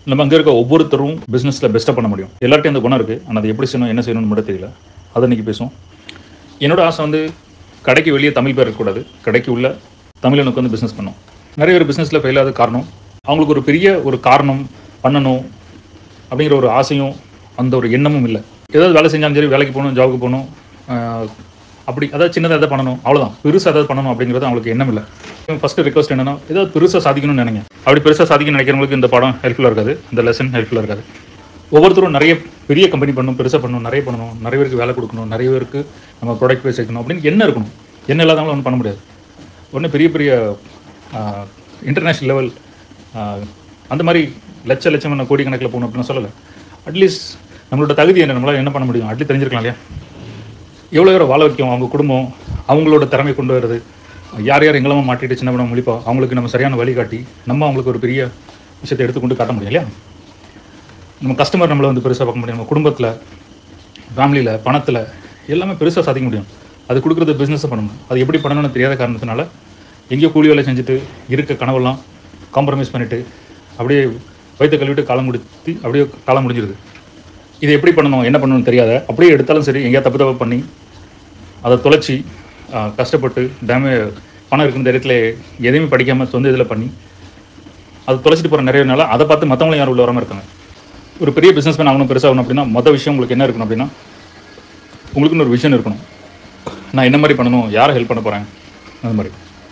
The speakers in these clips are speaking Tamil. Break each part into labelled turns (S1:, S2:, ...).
S1: நம்ம அங்கே இருக்க ஒவ்வொருத்தரும் பிஸ்னஸில் பெஸ்ட்டாக பண்ண முடியும் எல்லார்ட்டையும் அந்த குணம் இருக்குது ஆனால் அதை எப்படி செய்யணும் என்ன செய்யணும்னு மட்டும் தெரியல அதை இன்னைக்கு பேசுவோம் என்னோட ஆசை வந்து கடைக்கு வெளியே தமிழ் பேர் இருக்கக்கூடாது கடைக்கு உள்ள தமிழனுக்கு வந்து பிஸ்னஸ் பண்ணும் நிறைய பேர் பிஸ்னஸில் ஃபெயில் ஆகாத காரணம் அவங்களுக்கு ஒரு பெரிய ஒரு காரணம் பண்ணணும் அப்படிங்கிற ஒரு ஆசையும் அந்த ஒரு எண்ணமும் இல்லை ஏதாவது வேலை செஞ்சாலும் சரி வேலைக்கு போகணும் ஜாபுக்கு போகணும் ஆஹ் அப்படி அதாவது சின்னதாக எதாவது பண்ணணும் அவ்வளோதான் பெருசாக ஏதாவது பண்ணணும் அப்படிங்கிறது அவங்களுக்கு எண்ணம் இல்லை ஃபஸ்ட்டு ரிக்வஸ்ட் என்னன்னா ஏதாவது பெருசாக சாதிக்கணும்னு நினைங்க அப்படி பெருசாக சாதிக்கணும்னு நினைக்கிறவங்களுக்கு இந்த படம் ஹெல்ப்ஃபுல்லாக இருக்காது இந்த லெசன் ஹெல்ப்ஃபுல்லாக இருக்காது ஒவ்வொருத்தரும் நிறைய பெரிய கம்பெனி பண்ணணும் பெருசாக பண்ணணும் நிறைய பண்ணணும் நிறைய பேருக்கு வேலை கொடுக்கணும் நிறைய பேருக்கு நம்ம ப்ராடக்ட் போய் சேர்க்கணும் அப்படின்னு என்ன இருக்கணும் என்ன இல்லாதவங்களும் ஒன்றும் பண்ண முடியாது ஒன்று பெரிய பெரிய இன்டர்நேஷ்னல் லெவல் அந்த மாதிரி லட்ச லட்சம் கோடி கணக்கில் போகணும் அப்படின்னு சொல்லலை அட்லீஸ்ட் நம்மளோட தகுதி என்ன நம்மளால் என்ன பண்ண முடியும் அட்லீஸ்ட் தெரிஞ்சிருக்கலாம் இல்லையா எவ்வளோ பேரை வாழ வைக்கும் அவங்க குடும்பம் அவங்களோட திறமை கொண்டு வருது யார் யார் எங்கெல்லாம மாட்டிட்டு சின்ன பண்ண முழிப்பா அவங்களுக்கு நம்ம சரியான வழிகாட்டி நம்ம அவங்களுக்கு ஒரு பெரிய விஷயத்தை எடுத்துக்கொண்டு காட்ட முடியும் இல்லையா நம்ம கஸ்டமர் நம்மளை வந்து பெருசாக பார்க்க முடியும் நம்ம குடும்பத்தில் ஃபேமிலியில் பணத்தில் எல்லாமே பெருசாக சாதிக்க முடியும் அது கொடுக்குறது பிஸ்னஸை பண்ணணும் அது எப்படி பண்ணணும்னு தெரியாத காரணத்தினால எங்கேயோ கூலி வேலை செஞ்சுட்டு இருக்க கனவெல்லாம் காம்ப்ரமைஸ் பண்ணிவிட்டு அப்படியே வயிற்று கழுவிட்டு காலம் முடித்து அப்படியே காலம் முடிஞ்சிருது இது எப்படி பண்ணணும் என்ன பண்ணணும்னு தெரியாத அப்படியே எடுத்தாலும் சரி எங்கேயா தப்பு தப்பு பண்ணி அதை தொலைச்சி ஆஹ், கஷ்டப்பட்டு டேமே பணம் இருக்கிற தைரியத்தில் எதையுமே படிக்காமல் சொந்த இதில் பண்ணி அதை தொலைச்சிட்டு போகிற நிறைய நாள் அதை பார்த்து மற்றவங்களும் யாரும் உள்ள வராமல் இருக்காங்க ஒரு பெரிய பிஸ்னஸ் மேன் ஆகணும் பெருசாகணும் அப்படின்னா மொதல் விஷயம் உங்களுக்கு என்ன இருக்கணும் அப்படின்னா உங்களுக்குன்னு ஒரு விஷன் இருக்கணும் நான் என்ன மாதிரி பண்ணணும் யாரை ஹெல்ப் பண்ண போகிறேன் அது மாதிரி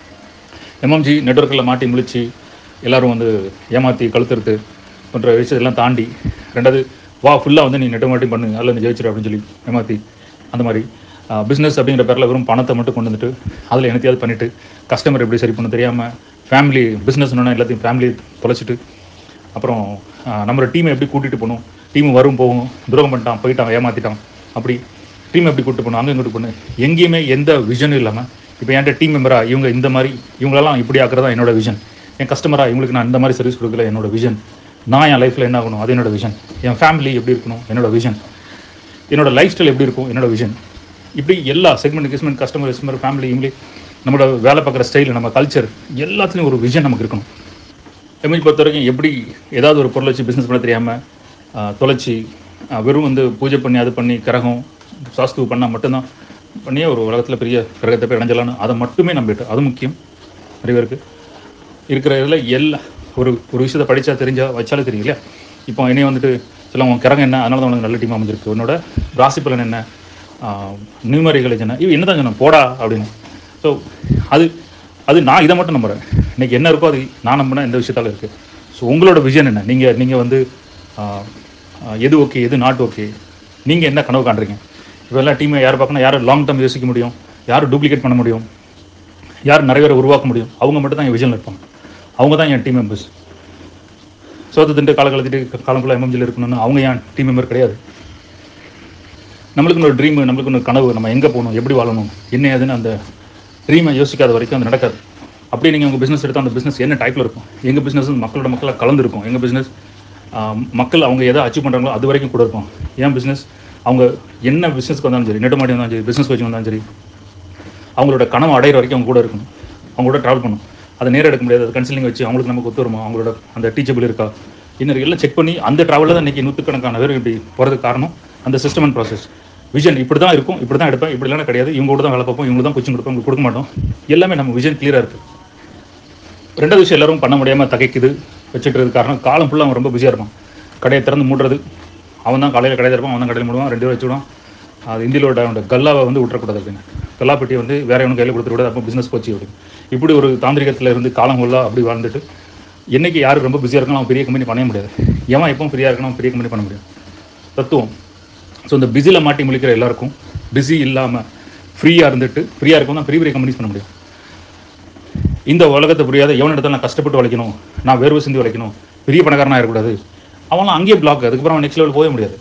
S1: எம்எம்ஜி நெட்ஒர்க்கில் மாட்டி முழிச்சு எல்லாரும் வந்து ஏமாற்றி கழுத்துறது போன்ற விஷயத்தெல்லாம் தாண்டி ரெண்டாவது வா ஃபுல்லாக வந்து நீ நெட் மாட்டி பண்ணு அதில் நீ ஜெயிச்சிரு அப்படின்னு சொல்லி ஏமாற்றி அந்த மாதிரி பிஸ்னஸ் அப்படிங்கிற பேரில் வெறும் பணத்தை மட்டும் கொண்டு வந்துட்டு அதில் என்னத்தையாவது பண்ணிவிட்டு கஸ்டமர் எப்படி சரி பண்ண தெரியாமல் ஃபேமிலி பிஸ்னஸ்னு எல்லாத்தையும் ஃபேமிலி தொலைச்சிட்டு அப்புறம் ஆஹ், நம்மளோட டீமை எப்படி கூட்டிகிட்டு போகணும் டீம் வரும் போகும் துரோகம் பண்ணிட்டான் போயிட்டான் ஏமாற்றிட்டான் அப்படி டீம் எப்படி கூட்டு போகணும் அங்கே இங்கிட்டு போகணும் எங்கேயுமே எந்த விஷனும் இல்லாமல் இப்போ என்கிட்ட டீம் மெம்பரா இவங்க இந்த மாதிரி இவங்களெல்லாம் இப்படி ஆக்குறதா என்னோட விஷன் என் கஸ்டமரா இவங்களுக்கு நான் இந்த மாதிரி சர்வீஸ் கொடுக்கல என்னோட விஷன் நான் என் லைஃப்பில் என்ன ஆகணும் அது என்னோட விஷன் என் ஃபேமிலி எப்படி இருக்கணும் என்னோட விஷன் என்னோட லைஃப் ஸ்டைல் எப்படி இருக்கும் என்னோட விஷன் இப்படி எல்லா செக்மெண்ட் கிஸ்மெண்ட் கஸ்டமர் கஸ்டமர் ஃபேமிலி இவங்களே நம்மளோட வேலை பார்க்குற ஸ்டைல் நம்ம கல்ச்சர் எல்லாத்துலேயும் ஒரு விஷன் நமக்கு இருக்கணும் எம்எச் பொறுத்த வரைக்கும் எப்படி ஏதாவது ஒரு பொருளை வச்சு பிஸ்னஸ் பண்ண தெரியாமல் தொலைச்சி ஆஹ், வெறும் வந்து பூஜை பண்ணி அது பண்ணி கிரகம் சாஸ்து பண்ணால் மட்டும்தான் பண்ணியே ஒரு உலகத்தில் பெரிய கிரகத்தை போய் அடைஞ்சலான்னு அதை மட்டுமே நம்பிட்டு அது முக்கியம் நிறைய பேருக்கு இருக்கிற இதில் எல்லா ஒரு ஒரு விஷயத்தை படித்தா தெரிஞ்சா வச்சாலே தெரியும் இல்லையா இப்போ என்னைய வந்துட்டு சில உன் கிரகம் என்ன அதனால தான் உனக்கு நல்ல டீம் அமைஞ்சிருக்கு உன்னோட ராசி பலன் என்ன நியூமரிகள் என்ன இவ என்ன தான் சொன்னேன் போடா அப்படின்னு ஸோ அது அது நான் இதை மட்டும் நம்புறேன் இன்னைக்கு என்ன இருக்கோ அது நான் நம்பினா இந்த விஷயத்தால இருக்குது ஸோ உங்களோட விஷன் என்ன நீங்கள் நீங்கள் வந்து ஆஹ், ஆஹ், எது ஓகே எது நாட் ஓகே நீங்கள் என்ன கனவு காண்றீங்க இப்போ எல்லாம் டீமை யார் பார்க்கணும் யார் லாங் டேர்ம் யோசிக்க முடியும் யார் டூப்ளிகேட் பண்ண முடியும் யார் நிறைய பேரை உருவாக்க முடியும் அவங்க மட்டும் தான் என் விஷனில் இருப்பாங்க அவங்க தான் என் டீம் மெம்பர்ஸ் சோத்து திண்டு கால கலத்திட்டு காலங்குள்ள எம்எம்ஜியில் இருக்கணும்னு அவங்க என் டீம் மெம்பர் கிடையாது நம்மளுக்கு ஒரு ட்ரீம் நம்மளுக்கு ஒரு கனவு நம்ம எங்கே போகணும் எப்படி வாழணும் என்ன ஏதுன்னு அந்த ட்ரீமை யோசிக்காத வரைக்கும் அது நடக்காது அப்படியே நீங்கள் உங்கள் பிஸ்னஸ் எடுத்தால் அந்த பிஸ்னஸ் என்ன டைப்பில் இருக்கும் எங்கள் பிஸ்னஸ் மக்களோட மக்களாக கலந்துருக்கும் எங்கள் பிஸ்னஸ் மக்கள் அவங்க எதை அச்சீவ் பண்ணுறாங்களோ அது வரைக்கும் கூட இருக்கும் ஏன் பிஸ்னஸ் அவங்க என்ன பிஸ்னஸ்க்கு வந்தாலும் சரி நெட்டு மாடி வந்தாலும் சரி பிஸ்னஸ் வச்சு வந்தாலும் சரி அவங்களோட கனவு அடையிற வரைக்கும் அவங்க கூட இருக்கணும் அவங்க கூட ட்ராவல் பண்ணணும் அதை நேரம் எடுக்க முடியாது அது கன்சல்டிங் வச்சு அவங்களுக்கு நமக்கு ஒத்து வருமா அவங்களோட அந்த டீச்சபிள் இருக்கா இன்னும் எல்லாம் செக் பண்ணி அந்த ட்ராவலில் தான் இன்றைக்கி நூற்றுக்கணக்கான பேர் இப்படி போகிறதுக்கு காரணம் அந்த சிஸ்டம் அண்ட் ப்ராசஸ் விஷன் இப்படி தான் இருக்கும் இப்படி தான் எடுப்பேன் இப்படி இல்லைனா கிடையாது இவங்க கூட தான் வேலை பார்ப்போம் இவங்க தான் கோச்சிங் கொடுப்போம் இவங்களுக்கு கொடுக்க மாட்டோம் எல்லாமே நம்ம விஷன் கிளியராக இருக்குது ரெண்டாவது விஷயம் எல்லாரும் பண்ண முடியாமல் தகைக்குது வச்சுட்டு இருக்க காரணம் காலம் ஃபுல்லாக அவன் ரொம்ப பிஸியாக இருப்பான் கடையை திறந்து மூடுறது அவன் தான் காலையில் கடையில் இருப்பான் அவன் தான் கடையில் மூடுவான் ரெண்டு பேரும் வச்சுடுவான் அது இந்தியிலோட அவனோட கல்லாவை வந்து விட்டுறக்கூடாது அப்படின்னு கல்லா பெட்டியை வந்து வேற எவனும் கையில் கொடுத்துக்கூடாது அப்போ பிஸ்னஸ் போச்சு அப்படின்னு இப்படி ஒரு தாந்திரிகத்தில் இருந்து காலம் ஃபுல்லாக அப்படி வாழ்ந்துட்டு என்னைக்கு யார் ரொம்ப பிஸியாக இருக்கணும் அவன் பெரிய கம்பெனி பண்ண முடியாது எவன் எப்பவும் ஃப்ரீயாக இருக்கணும் அவன் பெரிய கம்பெனி பண்ண முடியும் தத்துவம் ஸோ இந்த பிஸியில் மாட்டி முழிக்கிற எல்லாருக்கும் பிஸி இல்லாமல் ஃப்ரீயாக இருந்துட்டு ஃப்ரீயாக இருக்கும் தான் பெரிய பெரிய கம்பெனிஸ் பண்ண முடியும் இந்த உலகத்தை புரியாத எவனிடத்தில் நான் கஷ்டப்பட்டு உழைக்கணும் நான் வேர்வை சிந்தி உழைக்கணும் பெரிய பணக்காரனாக இருக்கக்கூடாது அவன்லாம் அங்கேயே பிளாக் அதுக்கப்புறம் அவன் நெக்ஸ்ட் லெவல் போக முடியாது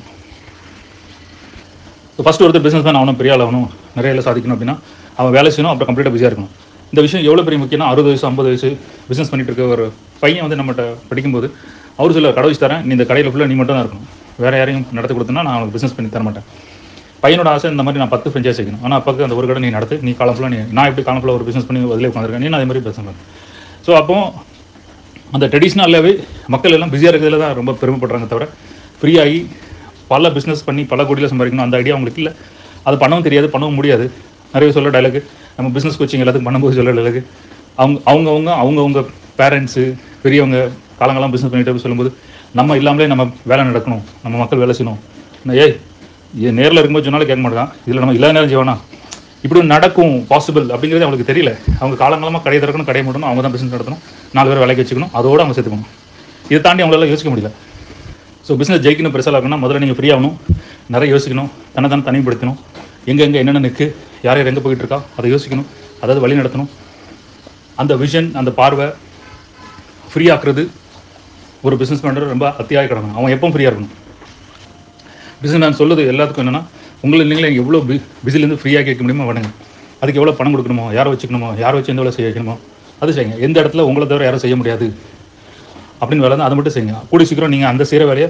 S1: இப்போ ஃபஸ்ட்டு ஒருத்தர் பிஸ்னஸ் மேன் அவனும் பெரிய ஆள் ஆகணும் நிறைய வேலை சாதிக்கணும் அப்படின்னா அவன் வேலை செய்யணும் அப்புறம் கம்ப்ளீட்டாக பிஸியாக இருக்கணும் இந்த விஷயம் எவ்வளோ பெரிய முக்கியம்னா அறுபது வயசு ஐம்பது வயசு பிஸ்னஸ் பண்ணிட்டு இருக்க ஒரு பையன் வந்து நம்மகிட்ட படிக்கும்போது அவர் சொல்ல கடை வச்சு தரேன் நீ இந்த கடையில் ஃபுல்லாக நீ மட்டும் தான் இருக்கணும் வேறு யாரையும் நடத்தி கொடுத்தனா நான் அவனுக்கு பிஸ்னஸ் பண்ணி தர மாட்டேன் பையனோட ஆசை இந்த மாதிரி நான் பத்து ஃப்ரெஞ்சைஸ் வைக்கணும் ஆனால் அப்பாவுக்கு அந்த ஒரு கடை நீ நடத்து நீ காலம் ஃபுல்லாக நீ நான் எப்படி காலம் ஃபுல்லாக ஒரு பிஸ்னஸ் பண்ணி அதிலே உட்காந்துருக்கேன் நீ அதே மாதிரி பிஸ்னஸ் பண்ணேன் ஸோ அப்போ அந்த ட்ரெடிஷ்னலாகவே மக்கள் எல்லாம் பிஸியாக இருக்கிறதுல தான் ரொம்ப பெருமைப்படுறாங்க தவிர ஃப்ரீயாகி பல பிஸ்னஸ் பண்ணி பல கோடியில் சம்பாதிக்கணும் அந்த ஐடியா அவங்களுக்கு இல்லை அது பண்ணவும் தெரியாது பண்ணவும் முடியாது நிறைய சொல்ல டைலாக் நம்ம பிஸ்னஸ் கோச்சிங் எல்லாத்துக்கும் பண்ணும்போது சொல்ல டைலாக் அவங்க அவங்கவுங்க அவங்கவுங்க பேரண்ட்ஸு பெரியவங்க காலங்காலம் பிஸ்னஸ் பண்ணிட்டு சொல்லும்போது நம்ம இல்லாமலே நம்ம வேலை நடக்கணும் நம்ம மக்கள் வேலை செய்யணும் நான் ஏய் ஏன் நேரில் இருக்கும்போது சொன்னாலும் கேட்க மாட்டான் இதில் நம்ம இல்லாத நேரம் செய்வானா இப்படி ஒண்ணு நடக்கும் பாசிபிள் அப்படிங்கிறது அவங்களுக்கு தெரியல அவங்க காலங்காலமாக கடையை திறக்கணும் கடையை மூடணும் அவங்க தான் பிஸ்னஸ் நடத்தணும் நாலு பேர் வேலைக்கு வச்சுக்கணும் அதோட அவங்க சேர்த்துக்கணும் இதை தாண்டி அவங்களால யோசிக்க முடியல ஸோ பிஸ்னஸ் ஜெயிக்கணும் பெருசாக இருக்கணும்னா முதல்ல நீங்கள் ஃப்ரீ ஆகணும் நிறைய யோசிக்கணும் தன்னை தான் தனிப்படுத்தணும் எங்கே எங்கே என்னென்ன நிற்கு யார் யார் எங்கே போயிட்டு இருக்கா அதை யோசிக்கணும் அதாவது வழி நடத்தணும் அந்த விஷன் அந்த பார்வை ஃப்ரீ ஆக்குறது ஒரு பிஸ்னஸ் பண்ணுறது ரொம்ப அத்தியாய கிடக்கணும் அவன் எப்பவும் ஃப்ரீயாக இருக்கணும் பிஸ்னஸ் நான் சொல்லுது எல்லாத்துக்கும் என்னென்னா உங்களை நீங்களே எவ்வளோ பி பிஸிலேருந்து ஃப்ரீயாக கேட்க முடியுமோ பண்ணுங்க அதுக்கு எவ்வளோ பணம் கொடுக்கணுமோ யாரை வச்சுக்கணுமோ யாரை வச்சு எந்த வேலை செய்ய வைக்கணுமோ அது செய்யுங்க எந்த இடத்துல உங்களை தவிர யாரும் செய்ய முடியாது அப்படின்னு வேலை தான் அதை மட்டும் செய்யுங்க கூடி சீக்கிரம் நீங்கள் அந்த செய்கிற வேலையை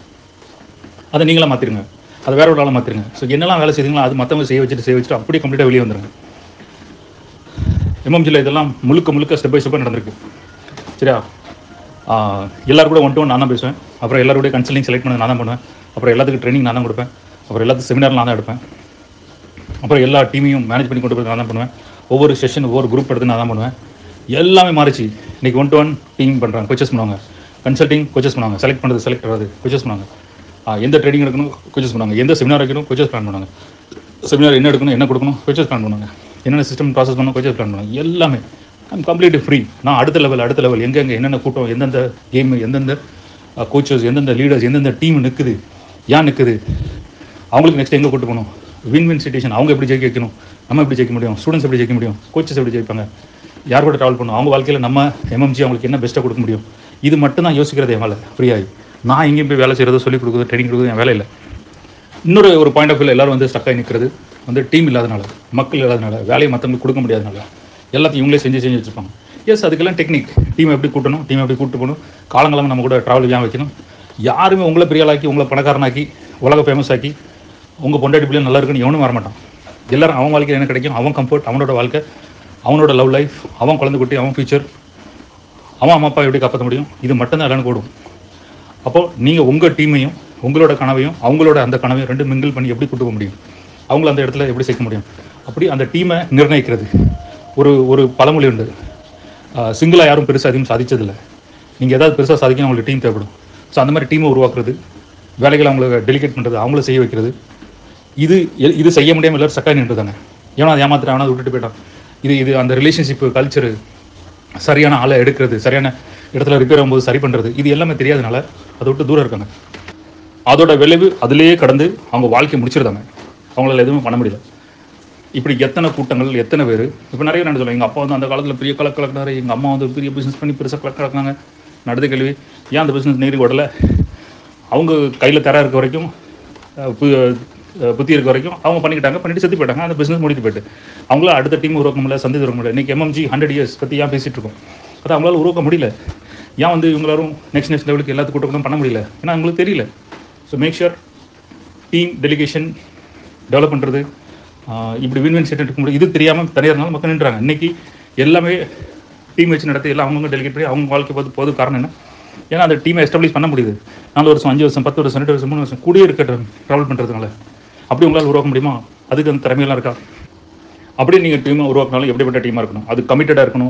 S1: அதை நீங்களா மாற்றிருங்க அதை வேற ஒரு ஆளாக மாற்றிருங்க ஸோ என்னெல்லாம் வேலை செய்யுங்களோ அது மற்றவங்க செய்ய வச்சுட்டு செய்ய வச்சுட்டு அப்படியே கம்ப்ளீட்டாக வெளியே வந்துருங்க எம்எம்ஜியில் இதெல்லாம் முழுக்க முழுக்க ஸ்டெப் பை ஸ்டெப்பாக நடந்திருக்கு சரியா ஆஹ் எல்லாரும் கூட ஒன் டு ஒன் நான் தான் பேசுவேன் அப்புறம் எல்லாரோடய கன்சல்டிங் செலக்ட் பண்ண நான் தான் பண்ணுவேன் அப்புறம் எல்லாத்துக்கும் ட்ரைனிங் நான் தான் கொடுப்பேன் அப்புறம் எல்லாத்துக்கும் செமினார் நான் தான் எடுப்பேன் அப்புறம் எல்லா டீமையும் மேனேஜ் பண்ணி கொண்டு போய் நான் தான் பண்ணுவேன் ஒவ்வொரு செஷன் ஒவ்வொரு குரூப் எடுத்து நான் தான் பண்ணுவேன் எல்லாமே மாறிச்சு இன்னைக்கு ஒன் டு ஒன் டீம் பண்ணுறாங்க கோச்சஸ் பண்ணுவாங்க கன்சல்டிங் கோச்சஸ் பண்ணுவாங்க செலக்ட் பண்ணுறது செலக்ட் பண்ணுறது கோச்சஸ் பண்ணுவாங்க ஆஹ் எந்த ட்ரேடிங் எடுக்கணும் கோச்சஸ் பண்ணுவாங்க எந்த செமினார் வைக்கணும் கோச்சஸ் பிளான் பண்ணுவாங்க செமினார் என்ன எடுக்கணும் என்ன கொடுக்கணும் கோச்சஸ் பிளான் பண்ணுவாங்க என்னென்ன சிஸ்டம் ப்ராசஸ் பண்ணணும் கோச்சஸ் பிளான் பண்ணுவாங்க எல்லாமே ஐம் கம்ப்ளீட் ஃப்ரீ நான் அடுத்த லெவல் அடுத்த லெவல் எங்கெங்கே என்னென்ன கூட்டம் எந்தெந்த கேம் எந்தெந்த கோச்சஸ் எந்தெந்த லீடர்ஸ் எந்தெந்த டீம் நிற்குது ஏன் நிற்குது அவங்களுக்கு நெக்ஸ்ட் எங்கே கூட்டு போகணும் வின் வின் சுச்சுவேஷன் அவங்க எப்படி ஜெயிக்க வைக்கணும் நம்ம எப்படி ஜெயிக்க முடியும் ஸ்டூடெண்ட்ஸ் எப்படி ஜெயிக்க முடியும் கோச்சஸ் எப்படி ஜெயிப்பாங்க யார் கூட ட்ராவல் பண்ணணும் அவங்க வாழ்க்கையில் நம்ம எம்எம்ஜி அவங்களுக்கு என்ன பெஸ்ட்டாக கொடுக்க முடியும் இது மட்டும் தான் யோசிக்கிறது என் வேலை ஃப்ரீயாகி நான் எங்கேயும் போய் வேலை செய்கிறதோ சொல்லிக் கொடுக்குறது ட்ரைனிங் கொடுக்குறது என் வேலை இல்லை இன்னொரு ஒரு பாயிண்ட் ஆஃப் வியூவில் எல்லாரும் வந்து ஸ்டக்காகி நிற்கிறது வந்து டீம் இல்லாதனால மக்கள் இல்லாதனால வேலையை மற்றவங்களுக்கு கொடுக்க முடியாதனால எல்லாத்தையும் இவங்களே செஞ்சு செஞ்சு வச்சுருப்பாங்க எஸ் அதுக்கெல்லாம் டெக்னிக் டீம் எப்படி கூட்டணும் டீம் எப்படி கூட்டு போகணும் காலங்காலம் நம்ம கூட ட்ராவல் ஏன் வைக்கணும் யாருமே உங்களை பெரிய ஆளாக்கி உங்களை பணக்காரனாக்கி உலக ஃபேமஸ் ஆக்கி உங்கள் பொண்டாட்டி பிள்ளைங்க நல்லா இருக்குன்னு எவனும் வரமாட்டான் எல்லாரும் அவன் வாழ்க்கையில் என்ன கிடைக்கும் அவன் கம்ஃபர்ட் அவனோட வாழ்க்கை அவனோட லவ் லைஃப் அவன் குழந்தை குட்டி அவன் ஃபியூச்சர் அவன் அம்மா அப்பா எப்படி காப்பாற்ற முடியும் இது மட்டும்தான் எல்லாரும் கூடும் அப்போது நீங்கள் உங்கள் டீமையும் உங்களோட கனவையும் அவங்களோட அந்த கனவையும் ரெண்டு மிங்கிள் பண்ணி எப்படி கூட்டு போக முடியும் அவங்கள அந்த இடத்துல எப்படி சேர்க்க முடியும் அப்படி அந்த டீமை நிர்ணயிக்கிறது ஒரு ஒரு பழமொழி உண்டு சிங்கிளாக யாரும் பெருசாக அதிகம் சாதிச்சதில்லை நீங்கள் ஏதாவது பெருசாக சாதிக்கணும் அவங்களுக்கு டீம் தேவைப்படும் ஸோ அந்த மாதிரி டீமை உருவாக்குறது வேலைகளை அவங்களுக்கு டெலிகேட் பண்ணுறது அவங்கள செய்ய வைக்கிறது இது எ- இது செய்ய முடியாமல் எல்லாரும் சக்காய் நின்றுதாங்க ஏன்னா அதை ஏமாத்துறான் அவனை விட்டுட்டு போயிட்டான் இது இது அந்த ரிலேஷன்ஷிப் கல்ச்சரு சரியான ஆளை எடுக்கிறது சரியான இடத்துல ரிப்பேர் ஆகும்போது சரி பண்ணுறது இது எல்லாமே தெரியாதனால அதை விட்டு தூரம் இருக்காங்க அதோட விளைவு அதிலேயே கடந்து அவங்க வாழ்க்கையை முடிச்சிருந்தாங்க அவங்களால எதுவுமே பண்ண முடியல இப்படி எத்தனை கூட்டங்கள் எத்தனை பேர் இப்போ நிறைய நான் சொல்லுவேன் எங்கள் அப்பா வந்து அந்த காலத்தில் பெரிய கலக்கு கலக்கினாரு எங்கள் அம்மா வந்து பெரிய பிஸ்னஸ் பண்ணி பெருசாக கலக்கு கலக்குனாங்க நடுத கேள்வி ஏன் அந்த பிஸ்னஸ் நேரி ஓடல அவங்க கையில் தர இருக்க வரைக்கும் அஹ், பு- அஹ், புத்தி இருக்க வரைக்கும் அவங்க பண்ணிக்கிட்டாங்க பண்ணிட்டு செத்து போயிட்டாங்க அந்த பிஸ்னஸ் முடித்து போயிட்டு அவங்கள அடுத்த டீம் உருவாக்க முடியல சந்தி உருவாக்க முடியல இன்றைக்கி எம்எம்ஜி ஹண்ட்ரட் இயர்ஸ் பற்றி ஏன் பேசிகிட்டு இருக்கோம் அதை அவங்களால உருவாக்க முடியல ஏன் வந்து இவங்களாரும் நெக்ஸ்ட் நெக்ஸ்ட் லெவலுக்கு எல்லாத்துக்கும் கூட்டம் பண்ண முடியல ஏன்னா அவங்களுக்கு தெரியல so make sure team delegation develop பண்ணுறது இப்படி வின் வின் செட் எடுக்க முடியும் இது தெரியாமல் தனியாக இருந்தாலும் மக்கள் நின்றாங்க இன்னைக்கு எல்லாமே டீம் வச்சு நடத்தி எல்லாம் அவங்கவுங்க டெலிகேட் பண்ணி அவங்க வாழ்க்கை போது போது காரணம் என்ன ஏன்னா அந்த டீமை எஸ்டாப்ளிஷ் பண்ண முடியுது நாலு வருஷம் அஞ்சு வருஷம் பத்து வருஷம் ரெண்டு வருஷம் மூணு வருஷம் கூடிய இருக்க ட்ராவல் பண்ணுறதுனால அப்படி உங்களால் உருவாக்க முடியுமா அதுக்கு அந்த திறமையெல்லாம் இருக்கா அப்படி நீங்கள் டீமை உருவாக்கினாலும் எப்படிப்பட்ட டீமாக இருக்கணும் அது கமிட்டடாக இருக்கணும்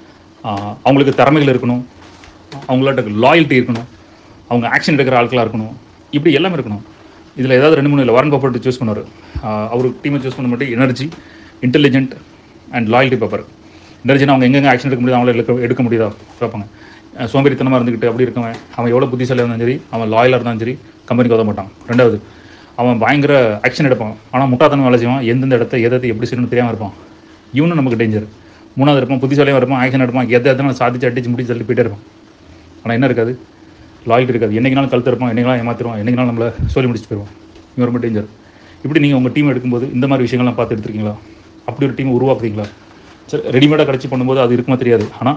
S1: ஆஹ் அவங்களுக்கு திறமைகள் இருக்கணும் அவங்கள்ட்ட லாயல்ட்டி இருக்கணும் அவங்க ஆக்ஷன் எடுக்கிற ஆட்களாக இருக்கணும் இப்படி எல்லாமே இருக்கணும் இதில் ஏதாவது ரெண்டு மூணு இல்லை வாரன் பப்பர்ட்டு சூஸ் பண்ணுவார் அவர் டீமை சூஸ் பண்ண மட்டும் energy intelligent and loyalty paper எனர்ஜினா அவங்க எங்கெங்கே ஆக்ஷன் எடுக்க முடியுதோ அவங்கள எடுக்க எடுக்க முடியுதா பார்ப்பாங்க அஹ் சோம்பேறித்தனமாக இருந்துக்கிட்டு அப்படி இருக்கவன் அவன் எவ்வளோ புத்திசாலியாக இருந்தாலும் சரி அவன் லாயலாக இருந்தாலும் சரி கம்பெனிக்கு உதவ மாட்டான் ரெண்டாவது அவன் பயங்கர ஆக்ஷன் எடுப்பான் ஆனால் முட்டாத்தனம் வேலை செய்வான் எந்தெந்த இடத்த எதை எதை எப்படி செய்யணும்னு தெரியாமல் இருப்பான் இவனும் நமக்கு டேஞ்சர் மூணாவது இருப்பான் புத்திசாலியாக இருப்பான் ஆக்ஷன் எடுப்பான் எதை எதனா சாதிச்சு அடிச்சு முடிச்சு தள்ளி போயிட்டே இருப்பான் ஆனால் என்ன இருக்காது லாயல்ட்டி இருக்காது என்னைக்குனாலும் கழுத்து இருப்பான் என்னைக்கெல்லாம் ஏமாத்திடுவான் என்னைக்குனாலும் நம்மளை சொல்லி முடிச்சு போயிடுவான் இவன் ரொம்ப டேஞ்சர் இப்படி நீங்கள் உங்கள் டீம் எடுக்கும்போது இந்த மாதிரி விஷயங்கள்லாம் பார்த்து எடுத்துருக்கீங்களா அப்படி ஒரு டீம் உருவாக்குறீங்களா சரி ரெடிமேடாக கிடச்சி பண்ணும்போது அது இருக்குமா தெரியாது ஆனால்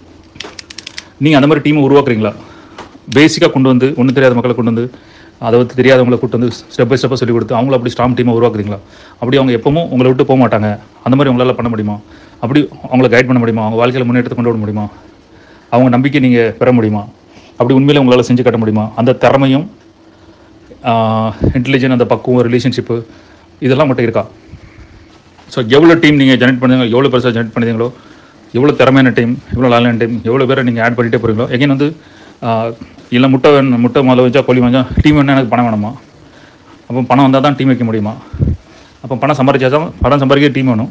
S1: நீங்கள் அந்த மாதிரி டீமை உருவாக்குறீங்களா பேசிக்காக கொண்டு வந்து ஒன்றும் தெரியாத மக்களை கொண்டு வந்து அதை வந்து தெரியாதவங்களை கூட்டு வந்து ஸ்டெப் பை ஸ்டெப்பாக சொல்லி கொடுத்து அவங்கள அப்படி ஸ்ட்ராங் டீமை உருவாக்குறீங்களா அப்படி அவங்க எப்பவும் உங்களை விட்டு போக மாட்டாங்க அந்த மாதிரி உங்களால் பண்ண முடியுமா அப்படி அவங்கள கைட் பண்ண முடியுமா அவங்க வாழ்க்கையில் முன்னேற்றத்தை கொண்டு வர முடியுமா அவங்க நம்பிக்கை நீங்கள் பெற முடியுமா அப்படி உண்மையிலே உங்களால் செஞ்சு காட்ட முடியுமா அந்த திறமையும் இன்டெலிஜென்ட் அந்த பக்குவம் ரிலேஷன்ஷிப்பு இதெல்லாம் மட்டும் இருக்கா ஸோ எவ்வளோ டீம் நீங்கள் ஜெனரேட் பண்ணுறீங்க எவ்வளோ பெருசாக ஜெனரேட் பண்ணுறீங்களோ எவ்வளோ திறமையான டீம் எவ்வளோ லாலான டீம் எவ்வளோ பேரை நீங்கள் ஆட் பண்ணிட்டே போகிறீங்களோ எகைன் வந்து இல்லை முட்டை வேணும் முட்டை முதல்ல வச்சா கோழி வச்சா டீம் வேணா எனக்கு பணம் வேணுமா அப்போ பணம் வந்தால் தான் டீம் வைக்க முடியுமா அப்போ பணம் சம்பாதிச்சா தான் பணம் சம்பாதிக்க டீம் வேணும்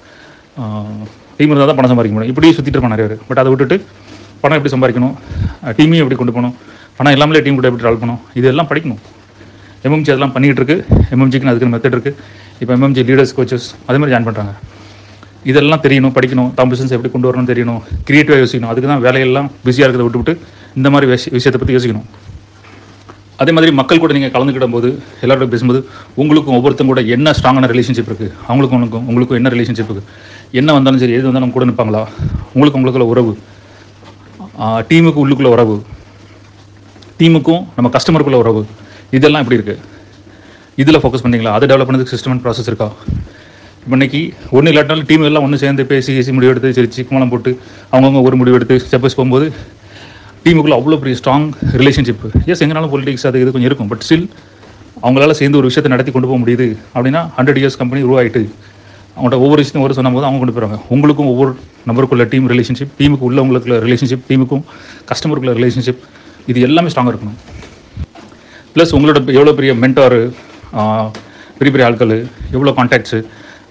S1: டீம் இருந்தால் தான் பணம் சம்பாதிக்க முடியும் இப்படி சுற்றிட்டு இருப்பான் நிறைய பேர் பட் அதை விட்டுட்டு பணம் எப்படி சம்பாதிக்கணும் டீமையும் எப்படி கொண்டு போகணும் பணம் இல்லாமலே டீம் கூட எப்படி ட்ராவல் பண்ணணும் இதெல்லாம் படிக்கணும் எம்எம்ஜி அதெல்லாம் பண்ணிகிட்டு இருக்கு எம்எம்ஜிக்கு அதுக்கு மெத்தட் இருக்குது இப்போ எம்எம்ஜி லீடர்ஸ் கோச்சஸ் அதே மாதிரி ஜாயின் பண்ணுறாங்க இதெல்லாம் தெரியணும் படிக்கணும் தான் பிஸ்னஸ் எப்படி கொண்டு வரணும்னு தெரியணும் க்ரியேட்டிவாக யோசிக்கணும் அதுக்கு தான் வேலையெல்லாம் பிஸியாக இருக்கிறத விட்டுவிட்டு இந்த மாதிரி விஷ விஷயத்தை பற்றி யோசிக்கணும் அதே மாதிரி மக்கள் கூட நீங்கள் கலந்துக்கிடும் போது எல்லாரோட பேசும்போது உங்களுக்கும் ஒவ்வொருத்தங்க கூட என்ன ஸ்ட்ராங்கான ரிலேஷன்ஷிப் இருக்குது அவங்களுக்கும் உனக்கும் உங்களுக்கும் என்ன ரிலேஷன்ஷிப் இருக்குது என்ன வந்தாலும் சரி எது வந்தாலும் கூட நிற்பாங்களா உங்களுக்கு உங்களுக்குள்ள உறவு டீமுக்கு உள்ளுக்குள்ள உறவு டீமுக்கும் நம்ம கஸ்டமருக்குள்ள உறவு இதெல்லாம் எப்படி இருக்குது இதில் ஃபோக்கஸ் பண்ணீங்களா அதை டெவலப் பண்ணதுக்கு சிஸ்டம் அண்ட் ப்ராசஸ் இருக்கா இப்போ இன்னைக்கு ஒன்றும் இல்லாட்டாலும் டீம் எல்லாம் ஒன்று சேர்ந்து பேசி பேசி முடிவு எடுத்து சரி சிக்கமலம் போட்டு அவங்கவுங்க ஒரு முடிவு எடுத்து ஸ்டெப்பஸ் போகும்போது டீமுக்குள்ள அவ்வளோ பெரிய ஸ்ட்ராங் ரிலேஷன்ஷிப் எஸ் எங்கனாலும் பொலிட்டிக்ஸ் அது இது கொஞ்சம் இருக்கும் பட் ஸ்டில் அவங்களால சேர்ந்து ஒரு விஷயத்தை நடத்தி கொண்டு போக முடியுது அப்படின்னா ஹண்ட்ரட் இயர்ஸ் கம்பெனி உருவாயிட்டு அவங்கள்ட்ட ஒவ்வொரு விஷயத்தையும் ஒரு சொன்னும் போது அவங்க கொண்டு போகிறாங்க உங்களுக்கும் ஒவ்வொரு நபருக்குள்ள டீம் ரிலேஷன்ஷிப் டீமுக்கு உள்ள உங்களுக்குள்ள ரிலேஷன்ஷிப் டீமுக்கும் கஸ்டமருக்குள்ள ரிலேஷன்ஷிப் இது எல்லாமே ஸ்ட்ராங்காக இருக்கணும் ப்ளஸ் உங்களோட எவ்வளோ பெரிய மென்டாரு பெரிய பெரிய ஆட்கள் எவ்வளோ கான்டாக்ட்ஸு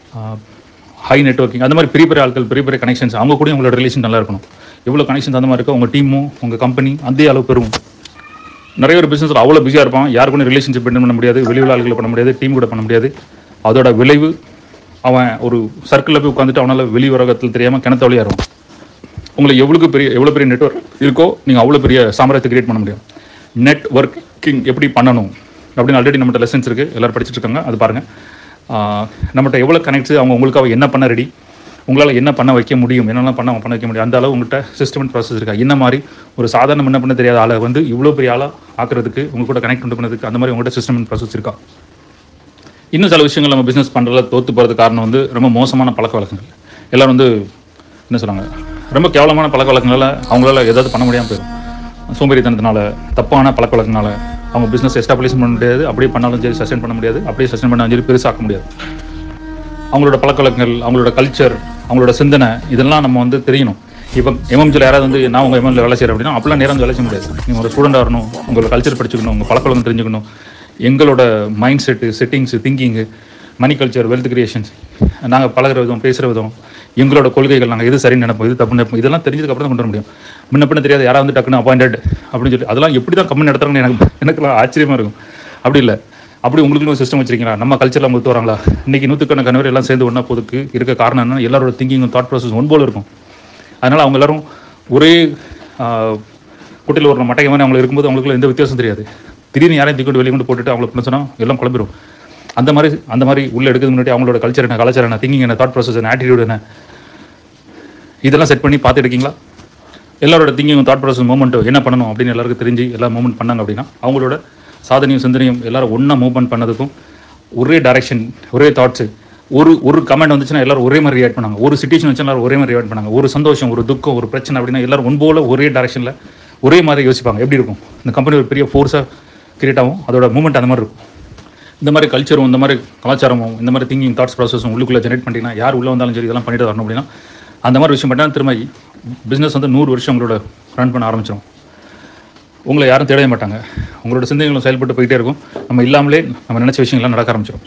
S1: ஹை நெட்ஒர்க்கிங் அந்த மாதிரி பெரிய பெரிய ஆட்கள் பெரிய பெரிய கனெக்ஷன்ஸ் அவங்க கூட உங்களோட ரிலேஷன் நல்லா இருக்கணும் எவ்வளோ கனெக்ஷன்ஸ் அந்த மாதிரி இருக்கோ உங்கள் டீமும் உங்கள் கம்பெனி அதே அளவு பெறும் நிறைய ஒரு பிஸ்னஸில் அவ்வளோ பிஸியாக இருப்பான் யாரு கூட ரிலேஷன்ஷிப் மெயின்டைன் பண்ண முடியாது வெளியுள்ள ஆட்களை பண்ண முடியாது டீம் கூட பண்ண முடியாது அதோட விளைவு அவன் ஒரு சர்க்கிளில் போய் உட்காந்துட்டு அவனால் வெளி உலகத்தில் தெரியாமல் கிணத்த வழியாக இருக்கும் உங்களுக்கு எவ்வளோ பெரிய எவ்வளோ பெரிய நெட்ஒர்க் இருக்கோ நீங்கள் அவ்வளோ பெரிய சாம்ராஜ்யத்தை கிரியேட் பண்ண முடியும் நெட்ஒர்க்கிங் எப்படி பண்ணணும் அப்படின்னு ஆல்ரெடி நம்மகிட்ட லெசன்ஸ் இருக்குது எல்லோரும் படிச்சுட்டு இருக்காங்க அது பாருங்கள் நம்மகிட்ட எவ்வளோ கனெக்ட்ஸ் அவங்க உங்களுக்காக என்ன பண்ண ரெடி உங்களால் என்ன பண்ண வைக்க முடியும் என்னெல்லாம் பண்ண பண்ண வைக்க முடியும் அந்த அளவு உங்கள்கிட்ட சிஸ்டம் அண்ட் ப்ராசஸ் இருக்கா என்ன மாதிரி ஒரு சாதாரண என்ன பண்ண தெரியாத ஆளை வந்து இவ்வளோ பெரிய ஆளாக ஆக்குறதுக்கு உங்க கூட கனெக்ட் கொண்டு பண்ணதுக்கு அந்த மாதிரி உங்கள்கிட்ட சிஸ்டம் அண்ட் ப்ராசஸ் இருக்கா இன்னும் சில விஷயங்கள் நம்ம பிஸ்னஸ் பண்ணுறதுல தோற்று போகிறது காரணம் வந்து ரொம்ப மோசமான பழக்க வழக்கங்கள் எல்லோரும் வந்து என்ன சொல்கிறாங்க ரொம்ப கேவலமான பழக்க வழக்கங்களால் அவங்களால ஏதாவது பண்ண முடியாமல் போயிடும் சோம்பேறித்தனத்தினால தப்பான பழக்க வழக்கனால அவங்க பிஸ்னஸ் எஸ்டாப்ளிஷ் பண்ண முடியாது அப்படியே பண்ணாலும் சரி சஸ்டெயின் பண்ண முடியாது அப்படியே சஸ்டெயின் பண்ணாலும் சரி பெருசாக்க முடியாது அவங்களோட பழக்க வழக்கங்கள் அவங்களோட கல்ச்சர் அவங்களோட சிந்தனை இதெல்லாம் நம்ம வந்து தெரியணும் இப்போ எம்எம்ஜியில் யாராவது வந்து நான் உங்கள் எம்எம்ல வேலை செய்கிறேன் அப்படின்னா அப்பெல்லாம் நேரம் வந்து வேலை செய்ய முடியாது நீங்கள் ஒரு ஸ்டூடெண்டாக வரணும் உங்களோட கல்ச்சர் படிச்சுக்கணும் உங்கள் பழக்க வழக்கம் தெரிஞ்சுக்கணும் எங்களோட mind set settings thinking money culture wealth creations நாங்கள் பழகுற விதம் பேசுகிற விதம் எங்களோட கொள்கைகள் நாங்கள் எது சரின்னு நினைப்போம் இது தப்பு நினைப்போம் இதெல்லாம் தெரிஞ்சதுக்கு அப்புறம் தான் கொண்டு வர முடியும் முன்ன பின்ன தெரியாது யாராவது வந்து டக்குன்னு அப்பாயிண்டட் அப்படின்னு சொல்லி அதெல்லாம் எப்படி தான் கம்பெனி நடத்துறாங்கன்னு எனக்கு எனக்குலாம் ஆச்சரியமாக இருக்கும் அப்படி இல்லை அப்படி உங்களுக்கு ஒரு சிஸ்டம் வச்சிருக்கீங்களா நம்ம கல்ச்சரில் அவங்க வராங்களா இன்னைக்கு நூற்றுக்கணக்கான பேர் எல்லாம் சேர்ந்து ஒன்றா போதுக்கு இருக்க காரணம் என்ன எல்லாரோட திங்கிங்கும் தாட் ப்ராசஸ் ஒன் போல இருக்கும் அதனால் அவங்க எல்லாரும் ஒரே குட்டையில் ஒரு மட்டை மாதிரி அவங்க இருக்கும்போது அவங்களுக்கு எந்த வித்தியாசம் தெரியாது திடீர்னு யாரையும் தூக்கிட்டு வெளியே கொண்டு போட்டுட்டு அவங்கள பண்ண சொன்னால் எல்லாம் குழம்பிடும் அந்த மாதிரி அந்த மாதிரி உள்ள எடுக்கிறது முன்னாடி அவங்களோட கல்ச்சர் என்ன கலாச்சாரம் என்ன திங்கிங் என்ன தாட் ப்ராசஸ் என்ன ஆட்டிடியூட் என்ன இதெல்லாம் செட் பண்ணி பார்த்து எடுக்கீங்களா எல்லாரோட திங்கிங் தாட் ப்ராசஸ் மூமெண்ட் என்ன பண்ணணும் அப்படின்னு எல்லாருக்கும் தெரிஞ்சு எல்லாம் மூவ்மெண்ட் பண்ணாங்க அப்படின்னா அவங்களோட சாதனையும் சிந்தனையும் எல்லாரும் ஒன்றா மூவ்மெண்ட் பண்ணதுக்கும் ஒரே டைரக்ஷன் ஒரே தாட்ஸு ஒரு ஒரு கமெண்ட் வந்துச்சுன்னா எல்லாரும் ஒரே மாதிரி ரியாக்ட் பண்ணாங்க ஒரு சுச்சுவேஷன் வச்சு எல்லாரும் ஒரே மாதிரி ரியாக்ட் பண்ணாங்க ஒரு சந்தோஷம் ஒரு துக்கம் ஒரு பிரச்சனை அப்படின்னா எல்லாரும் ஒன்போல ஒரே டைரக்ஷனில் ஒரே மாதிரி யோசிப்பாங்க எப்படி இருக்கும் இந்த கம்பெனி ஒரு பெரிய ஃபோர்ஸாக கிரியேட் ஆகும் அதோட மூவ்மெண்ட் அந்த மாதிரி இருக்கும் இந்த மாதிரி கல்ச்சரும் இந்த மாதிரி கலாச்சாரமும் இந்த மாதிரி திங்கிங் தாட்ஸ் ப்ராசஸும் உள்ளுக்குள்ளே ஜெனரேட் பண்ணிட்டீங்கன்னா யார் உள்ளே வந்தாலும் சரி இதெல்லாம் பண்ணிட்டு வரணும் அப்படின்னா அந்த மாதிரி விஷயம் பண்ணால் திரும்ப பிஸ்னஸ் வந்து நூறு வருஷம் உங்களோட ரன் பண்ண ஆரம்பிச்சிடும் உங்களை யாரும் தேடவே மாட்டாங்க உங்களோட சிந்தனைகளும் செயல்பட்டு போயிட்டே இருக்கும் நம்ம இல்லாமலே நம்ம நினச்ச விஷயங்கள்லாம் நடக்க ஆரம்பிச்சிடும்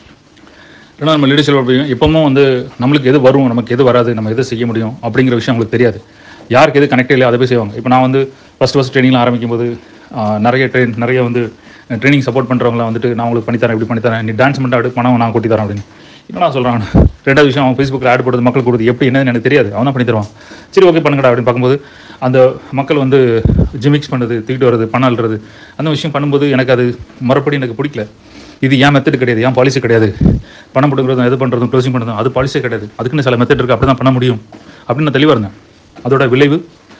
S1: ஏன்னா நம்ம லீடர்ஷிப் அப்படி இப்பவும் வந்து நம்மளுக்கு எது வரும் நமக்கு எது வராது நம்ம எது செய்ய முடியும் அப்படிங்கிற விஷயம் அவங்களுக்கு தெரியாது யாருக்கு எது கனெக்ட் இல்லையோ அதை போய் செய்வாங்க இப்போ நான் வந்து ஃபஸ்ட் ஃபஸ்ட் ட்ரைனிங்லாம் ஆரம்பிக்கும் போது ஆஹ், நிறைய ட்ரெயின் நிறைய வந்து ட்ரைனிங் சப்போர்ட் பண்ணுறவங்களாம் வந்துட்டு நான் உங்களுக்கு பண்ணித்தரேன் இப்படி பண்ணித்தரேன் நீ டான்ஸ் மட்டும் ஆடு பணம் நான் கொட்டி தரேன் அப்படின்னு இப்போ நான் சொல்கிறான் ரெண்டாவது விஷயம் அவன் ஃபேஸ்புக்கில் ஆட் போடுறது மக்களுக்கு கொடுத்து எப்படி என்னன்னு எனக்கு தெரியாது அவன் தான் பண்ணி தருவான் சரி ஓகே பண்ணுங்கடா அப்படின்னு பார்க்கும்போது அந்த மக்கள் வந்து ஜிமிக்ஸ் பண்ணுறது தூக்கிட்டு வர்றது பணம் அள்ளுறது அந்த விஷயம் பண்ணும்போது எனக்கு அது மறுபடி எனக்கு பிடிக்கல இது ஏன் மெத்தட் கிடையாது ஏன் பாலிசி கிடையாது பணம் கொடுக்குறதும் எது பண்ணுறதும் க்ளோசிங் பண்ணுறதும் அது பாலிசியே கிடையாது அதுக்குன்னு சில மெத்தட் இருக்குது அப்படி தான் பண்ண முடியும் அப்படின்னு நான் தெளிவாக இருந்தேன் அதோட விளைவு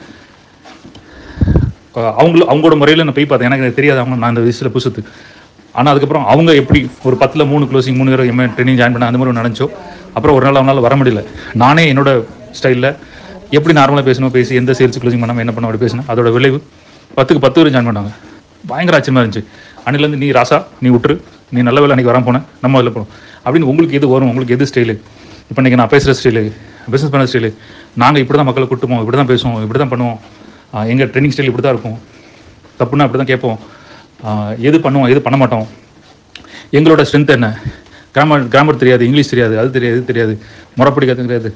S1: அஹ் அவங்களும் அவங்களோட முறையில் நான் போய் பார்த்தேன் எனக்கு அது தெரியாது அவங்க நான் இந்த விஷயத்தில் புதுசு ஆனால் அதுக்கப்புறம் அவங்க எப்படி ஒரு பத்தில் மூணு க்ளோசிங் மூணு பேர் எம்ஏ ட்ரைனிங் ஜாயின் பண்ண அந்த மாதிரி ஒன்று நினச்சோ அப்புறம் ஒரு நாள் அவங்களால வர முடியல நானே என்னோட ஸ்டைலில் எப்படி நார்மலாக பேசணும் பேசி எந்த சேல்ஸ் க்ளோசிங் பண்ணாமல் என்ன பண்ண அப்படி பேசணும் அதோட விளைவு பத்துக்கு பத்து பேர் ஜாயின் பண்ணாங்க பயங்கர ஆச்சரியமாக இருந்துச்சு அன்னிலேருந்து நீ ராசா நீ விட்டுரு நீ நல்ல வேலை அன்றைக்கி வராம போனேன் நம்ம அதில் போனோம் அப்படின்னு உங்களுக்கு எது வரும் உங்களுக்கு எது ஸ்டைலு இப்போ இன்றைக்கி நான் பேசுகிற ஸ்டைலு பிஸ்னஸ் பண்ண ஸ்டைலு நாங்கள் இப்படி தான் மக்களை கூட்டுப்போம் இப்படி தான் பேசுவோம் இப்படி தான் பண்ணுவோம் எங்கள் ட்ரைனிங் ஸ்டைல் இப்படி தான் இருக்கும் தப்புன்னா அப்படி தான் கேட்போம் ஆஹ் எது பண்ணுவோம் எது பண்ண மாட்டோம் எங்களோட ஸ்ட்ரென்த் என்ன கிராமர் கிராமர் தெரியாது இங்கிலீஷ் தெரியாது அது தெரியாது இது தெரியாது முறைப்படி கற்று தெரியாது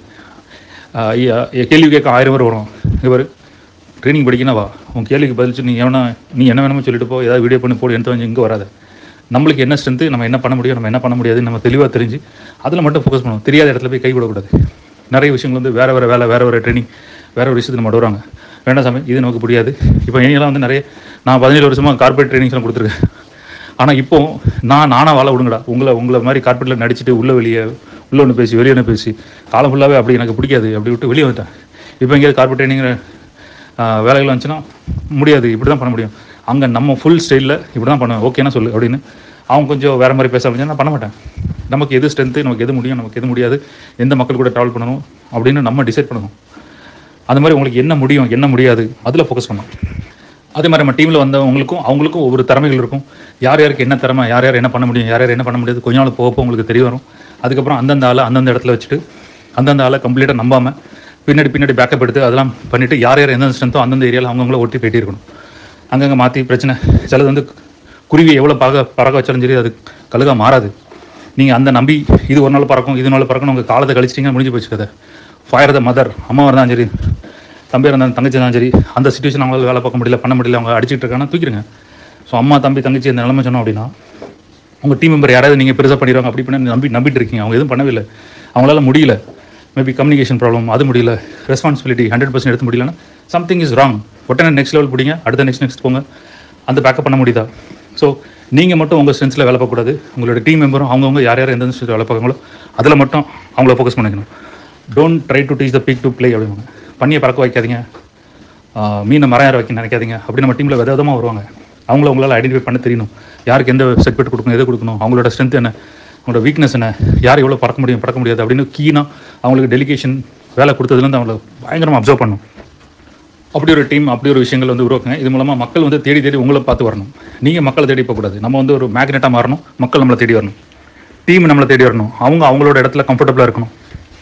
S1: ஆஹ் ஐயா, கேள்வி கேட்க ஆயிரம் பேர் வரும் இவர் ட்ரைனிங் படிக்கணும் வா உன் கேள்விக்கு பதிலிச்சு நீ எவனா நீ என்ன வேணுமோ சொல்லிட்டு போ ஏதாவது வீடியோ பண்ணி போடு எடுத்து வந்து இங்கே வராத நம்மளுக்கு என்ன ஸ்ட்ரென்த்து நம்ம என்ன பண்ண முடியும் நம்ம என்ன பண்ண முடியாது நம்ம தெளிவாக தெரிஞ்சு அதில் மட்டும் ஃபோக்கஸ் பண்ணுவோம் தெரியாத இடத்துல போய் கை விடக்கூடாது நிறைய விஷயங்கள் வந்து வேறு வேறு வேலை வேறு வேறு ட்ரைனிங் வேறு ஒரு விஷயத்துக்கு நம்ம வருவாங்க வேண்டாம் சாமி இது நமக்கு புரியாது இப்போ என்னெல்லாம் வந்து நிறைய நான் பதினேழு வருஷமாக கார்பரேட் ட்ரைனிங்ஸ்லாம் கொடுத்துருக்கேன் ஆனால் இப்போ நான் நானாக வாழ விடுங்கடா உங்களை உங்களை மாதிரி கார்பரேட்டில் நடிச்சுட்டு உள்ள வெளியே உள்ள ஒன்று பேசி வெளியே ஒன்று பேசி காலம் ஃபுல்லாகவே அப்படி எனக்கு பிடிக்காது அப்படி விட்டு வெளியே வந்துட்டேன் இப்போ எங்கேயாவது கார்பரேட் ட்ரைனிங்கிற வேலைகள் வந்துச்சுன்னா முடியாது இப்படி தான் பண்ண முடியும் அங்கே நம்ம ஃபுல் ஸ்டைலில் இப்படி தான் பண்ணுவேன் ஓகேனா சொல்லு அப்படின்னு அவங்க கொஞ்சம் வேறு மாதிரி பேச அப்படின்னா நான் பண்ண மாட்டேன் நமக்கு எது ஸ்ட்ரென்த்து நமக்கு எது முடியும் நமக்கு எது முடியாது எந்த மக்கள் கூட ட்ராவல் பண்ணணும் அப்படின்னு நம்ம டிசைட் பண்ணணும் அந்த மாதிரி உங்களுக்கு என்ன முடியும் என்ன முடியாது அதில் ஃபோக்கஸ் பண்ணணும் அதே மாதிரி நம்ம டீமில் வந்தவங்களுக்கும் அவங்களுக்கும் ஒவ்வொரு திறமைகள் இருக்கும் யார் யாருக்கு என்ன திறமை யார் யார் என்ன பண்ண முடியும் யார் யார் என்ன பண்ண முடியாது கொஞ்ச நாள் போக போக உங்களுக்கு தெரிய வரும் அதுக்கப்புறம் அந்தந்த ஆளை அந்தந்த இடத்துல வச்சுட்டு அந்தந்த ஆளை கம்ப்ளீட்டாக நம்பாமல் பின்னாடி பின்னாடி பேக்கப் எடுத்து அதெல்லாம் பண்ணிவிட்டு யார் யார் எந்தெந்த ஸ்ட்ரென்த்தோ அந்தந்த ஏரியாவில் அவங்கவுங்கள ஒட்டி போயிட்டே இருக்கணும் அங்கங்கே மாற்றி பிரச்சனை சிலது வந்து குருவி எவ்வளோ பறக்க பறக்க வச்சாலும் சரி அது கழுகா மாறாது நீங்கள் அந்த நம்பி இது ஒரு நாள் பறக்கும் இது நாள் பறக்கணும் உங்கள் காலத்தை கழிச்சிட்டிங்க முடிஞ்சு போச்சு கதை ஃபயர் த மதர் அம்மாவாக இருந்தாலும் சரி தம்பியாக இருந்தாலும் தங்கச்சி இருந்தாலும் சரி அந்த சுச்சுவேஷன் அவங்களால வேலை பார்க்க முடியல பண்ண முடியல அவங்க அடிச்சிட்டு இருக்காங்கன்னா தூக்கிடுங்க ஸோ அம்மா தம்பி தங்கச்சி இந்த நிலைமை சொன்னோம் அப்படின்னா உங்கள் டீம் மெம்பர் யாராவது நீங்கள் பெருசாக பண்ணிடுவாங்க அப்படி பண்ணி நம்பி நம்பிட்டு இருக்கீங்க அவங்க எதுவும் பண்ணவே இல்லை அவங்களால முடியல மேபி கம்யூனிகேஷன் ப்ராப்ளம் அது முடியல ரெஸ்பான்சிபிலிட்டி ஹண்ட்ரட் பர்சன்ட் எடுத்து முடியலன்னா சம்திங் இஸ் ராங் உடனே நெக்ஸ்ட் லெவல் பிடிங்க அடுத்த நெக்ஸ்ட் நெக்ஸ்ட் போங்க அந்த பேக்கப் பண்ண முடியுதா ஸோ நீங்கள் மட்டும் உங்கள் ஸ்ட்ரென்த்ஸில் வேலை பார்க்கக்கூடாது உங்களோட டீம் மெம்பரும் அவங்கவுங்க யார் யார் எந்த ஸ்ட்ரென்த் வேலை பார்க்குறாங்களோ அதில் மட்டும் அவங்கள ஃபோக்கஸ் பண்ணிக்கணும் don't try to teach the pig to play அப்படிவாங்க பண்ணியை பறக்க வைக்காதீங்க ஆஹ் மீனை மரம் ஏற வைக்க நினைக்காதீங்க அப்படி நம்ம டீமில் வித விதமாக வருவாங்க அவங்கள உங்களால் ஐடென்டிஃபை பண்ண தெரியணும் யாருக்கு எந்த செக்மெண்ட் கொடுக்கணும் எது கொடுக்கணும் அவங்களோட ஸ்ட்ரென்த் என்ன அவங்களோட வீக்னஸ் என்ன யார் எவ்வளோ பறக்க முடியும் பறக்க முடியாது அப்படின்னு கீனாக அவங்களுக்கு டெலிகேஷன் வேலை கொடுத்ததுலேருந்து அவங்கள பயங்கரமாக அப்சர்வ் பண்ணணும் அப்படி ஒரு டீம் அப்படி ஒரு விஷயங்கள் வந்து உருவாக்குங்க இது மூலமாக மக்கள் வந்து தேடி தேடி உங்களை பார்த்து வரணும் நீங்கள் மக்களை தேடி போகக்கூடாது நம்ம வந்து ஒரு மேக்னெட்டாக மாறணும் மக்கள் நம்மளை தேடி வரணும் டீம் நம்மளை தேடி வரணும் அவங்க அவங்களோட இடத்துல கம்ஃபர்டபுளாக இருக்கணும்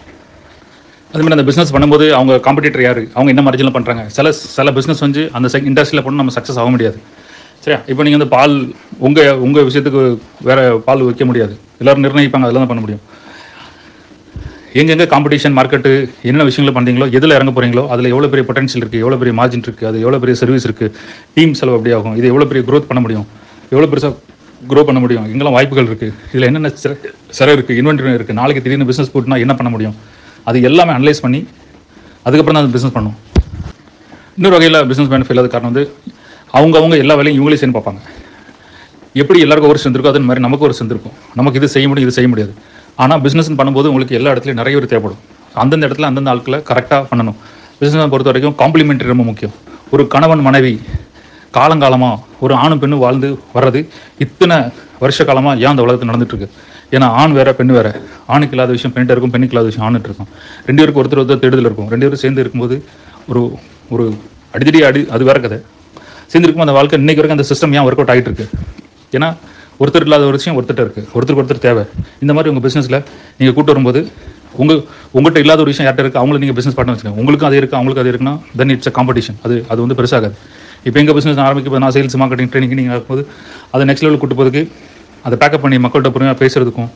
S1: அதே மாதிரி அந்த பிஸ்னஸ் பண்ணும்போது அவங்க காம்படிட்டர் யார் அவங்க என்ன மார்ஜினில் பண்ணுறாங்க சில சில பிஸ்னஸ் வந்து அந்த செக் இண்டஸ்ட்ரியில் பண்ண நம்ம சக்ஸஸ் ஆக முடியாது சரியா இப்போ நீங்கள் வந்து பால் உங்கள் உங்கள் விஷயத்துக்கு வேறு பால் வைக்க முடியாது எல்லோரும் நிர்ணயிப்பாங்க அதெல்லாம் தான் பண்ண முடியும் எங்கெங்கே காம்படிஷன் மார்க்கெட்டு என்ன விஷயங்களை பண்ணுறீங்களோ எதில் இறங்க போகிறீங்களோ அதில் எவ்வளோ பெரிய பொட்டன்ஷியல் இருக்குது எவ்வளோ பெரிய மார்ஜின் இருக்குது அது எவ்வளோ பெரிய சர்வீஸ் இருக்குது டீம் செலவு எப்படி ஆகும் இது எவ்வளோ பெரிய க்ரோத் பண்ண முடியும் எவ்வளோ பெருசாக க்ரோ பண்ண முடியும் எங்கெல்லாம் வாய்ப்புகள் இருக்குது இதில் என்னென்ன சிற இருக்குது இன்வென்டரி இருக்குது நாளைக்கு திடீர்னு பிஸ்னஸ் போட்டுனா என்ன பண்ண முடியும் அது எல்லாமே அனலைஸ் பண்ணி அதுக்கப்புறம் தான் அது பிஸ்னஸ் பண்ணும் இன்னொரு வகையில் பிஸ்னஸ் மேன் ஃபெயில் ஆகுது காரணம் வந்து அவங்கவங்க எல்லா வேலையும் இவங்களே செய்யணும் பார்ப்பாங்க எப்படி எல்லாருக்கும் ஒரு ஸ்ட்ரென்த் இருக்கோ அது மாதிரி நமக்கு ஒரு ஸ்ட்ரென்த் இருக்கும் நமக்கு இது செய்ய முடியும் இது செய்ய முடியாது ஆனால் பிஸ்னஸ் பண்ணும்போது உங்களுக்கு எல்லா இடத்துலையும் நிறைய பேர் தேவைப்படும் அந்தந்த இடத்துல அந்தந்த ஆட்களை கரெக்டாக பண்ணணும் பிஸ்னஸ் பொறுத்த வரைக்கும் காம்ப்ளிமெண்ட்ரி ரொம்ப முக்கியம் ஒரு கணவன் மனைவி காலங்காலமாக ஒரு ஆணும் பெண்ணும் வாழ்ந்து வர்றது இத்தனை வருஷ காலமாக ஏன் அந்த உலகத்தில் நடந்துட்டு இருக்கு ஏன்னா ஆண் வேற பெண் வேற ஆணுக்கு இல்லாத விஷயம் பெண்ணிட்ட இருக்கும் பெண்ணுக்கு இல்லாத விஷயம் ஆணுட்டு இருக்கும் ரெண்டு பேருக்கு ஒருத்தர் ஒருத்தர் தேடுதல் இருக்கும் ரெண்டு பேரும் சேர்ந்து இருக்கும்போது ஒரு ஒரு அடிதடி அடி அது வேற கதை சேர்ந்து இருக்கும் அந்த வாழ்க்கை இன்னைக்கு வரைக்கும் அந்த சிஸ்டம் ஏன் ஒர்க் அவுட் ஆகிட்டு இருக்கு ஏன்னா ஒருத்தர் இல்லாத ஒரு விஷயம் ஒருத்தர் இருக்கு ஒருத்தருக்கு ஒருத்தர் தேவை இந்த மாதிரி உங்கள் பிஸ்னஸில் நீங்கள் கூட்டு வரும்போது உங்கள் உங்கள்கிட்ட இல்லாத ஒரு விஷயம் யார்கிட்ட இருக்குது அவங்கள நீங்கள் பிஸ்னஸ் பார்ட்னர் வச்சுக்கோங்க உங்களுக்கும் அது இருக்குது அவங்களுக்கு அது இருக்குன்னா தென் இட்ஸ் அ காம்படிஷன் அது அது வந்து பெருசாகாது இப்போ எங்கள் பிஸ்னஸ் ஆரம்பிக்கும் போது நான் சேல்ஸ் மார்க்கெட்டிங் ட்ரைனிங் நீங்கள் ஆகும்போது அதை நெக்ஸ்ட் லெவல் கூட்டு போகிறதுக்கு அதை பேக்கப் பண்ணி மக்கள்கிட்ட பொறுமையாக பேசுகிறதுக்கும்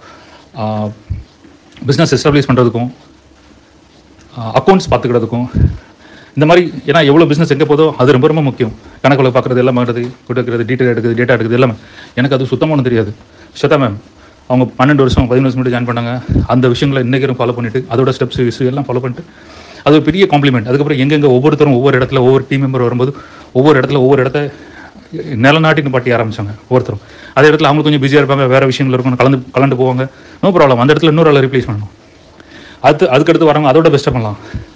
S1: பிஸ்னஸ் எஸ்டாப்ளிஷ் பண்ணுறதுக்கும் அக்கௌண்ட்ஸ் பார்த்துக்கிறதுக்கும் இந்த மாதிரி ஏன்னா எவ்வளோ பிஸ்னஸ் எங்கே போதோ அது ரொம்ப ரொம்ப முக்கியம் கணக்கில் பார்க்குறது எல்லாம் பண்ணுறது கொடுக்குறது டீட்டெயில் எடுக்குது டேட்டா எடுக்குது எல்லாமே எனக்கு அது சுத்தமாக ஒன்றும் தெரியாது ஸ்வதா மேம் அவங்க பன்னெண்டு வருஷம் பதினஞ்சு வருஷம் முன்னாடி ஜாயின் பண்ணாங்க அந்த விஷயங்களை இன்றைக்கும் ஃபாலோ பண்ணிட்டு அதோட ஸ்டெப்ஸ் விஷயம் எல்லாம் ஃபாலோ பண்ணிட்டு அது ஒரு பெரிய காம்ப்ளிமெண்ட் அதுக்கப்புறம் எங்கெங்கே ஒவ்வொருத்தரும் ஒவ்வொரு இடத்துல ஒவ்வொரு டீம் மெம்பர் வரும்போது ஒவ்வொரு இடத்துல ஒவ்வொரு இடத்த நிலநாட்டின்னு பாட்டி ஆரம்பிச்சாங்க ஒவ்வொருத்தரும் அதே இடத்துல அவங்க கொஞ்சம் பிஸியாக இருப்பாங்க வேறு விஷயங்கள் இருக்கும் கலந்து கலந்து போவாங்க நோ ப்ராப்ளம் அந்த இடத்துல இன்னொரு ஆளை ரிப்ளேஸ் பண்ணணும் அது அதுக்கடுத்து வரவங்க அதோட பெஸ்ட்டாக பண்ணலாம்